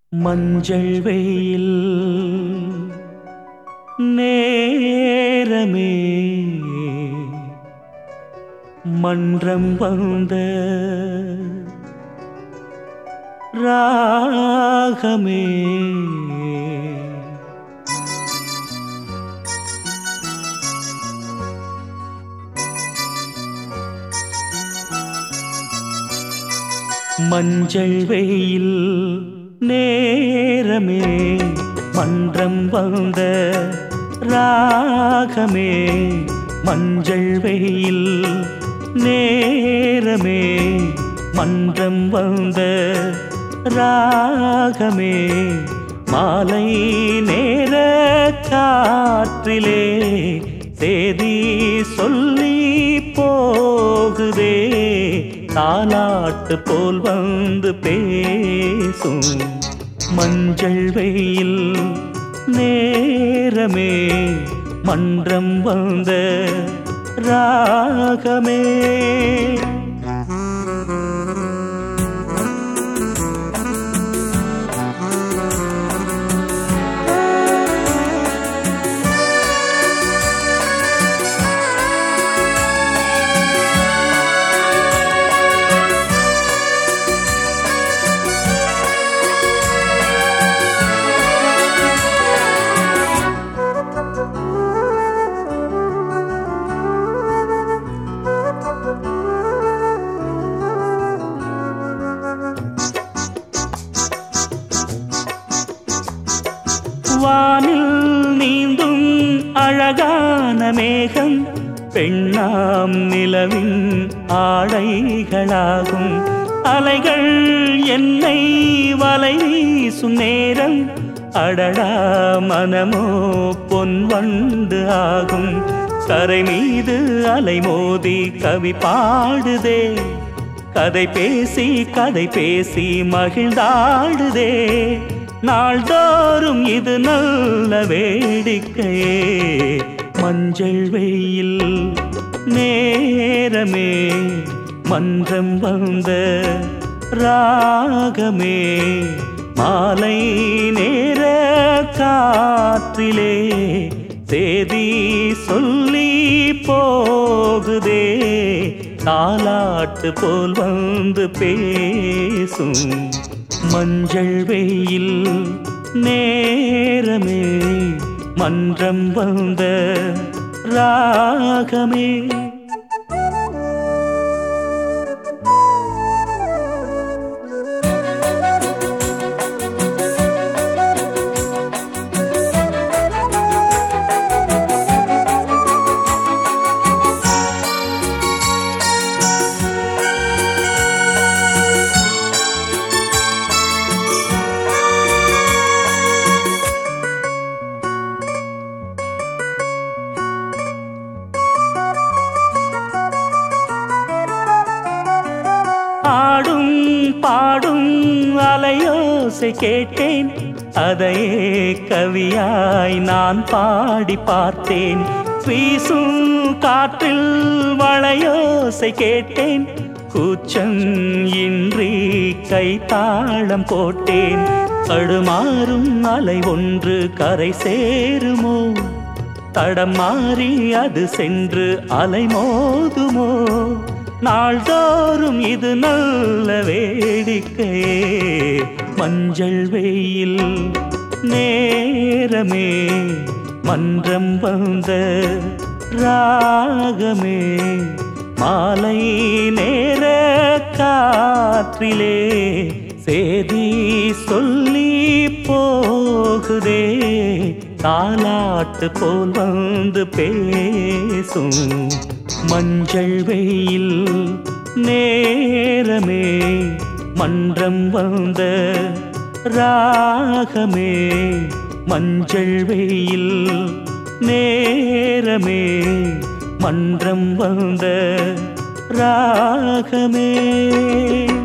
மஞ்சள் வெயில் நேரமே மன்றம் வந்த ராகமே மஞ்சள் வெயில் நேரமே மன்றம் வந்த ராகமே மஞ்சள் வெயில் நேரமே மன்றம் வந்த ராகமே மாலை நேர காற்றிலே தேதி சொல்லி போகுதே தாலாட்டு போல் வந்து பேசும் மஞ்சள் வெயில் நேரமே மன்றம் வந்த ராகமே வானில் நீந்தும் அழகான மேகம் பெண்ணாம் நிலவின் ஆடைகளாகும் அலைகள் என்னை வலை வீசும் நேரம் அடடா மனமோ பொன் வண்டு ஆகும் கரை மீது அலை மோதி கவி பாடுதே கதை பேசி கதை பேசி மகிழ்ந்தாடுதே நாள்தோறும் இது நல்ல வேடிக்கையே மஞ்சள் வெயில் நேரமே மன்றம் வந்த ராகமே மாலை நேர காற்றிலே தேதி சொல்லி போகுதே தாலாட்டு போல் வந்து பேசும் மஞ்சள் வெயில் நேரமே மன்றம் வந்த ராகமே ஆடும் பாடும் அலையோசை கேட்டேன் அதையே கவியாய் நான் பாடி பார்த்தேன் வீசும் காற்றில் வளையோசை கேட்டேன் கூச்சம் இன்றி கைத்தாளம் போட்டேன் தடுமாறும் அலை ஒன்று கரை சேருமோ தடம் மாறி அது சென்று அலை மோதுமோ நாள்தோறும் இது நல்ல வேடிக்கையே மஞ்சள் வெயில் நேரமே மன்றம் வந்த ராகமே மாலை நேர காற்றிலே சேதி சொல்லி போகுதே தாலாட்டு போல் வந்து பேசும் மஞ்சள் வெயில் நேரமே மன்றம் வந்த ராகமே மஞ்சள் வெயில் நேரமே மன்றம் வந்த ராகமே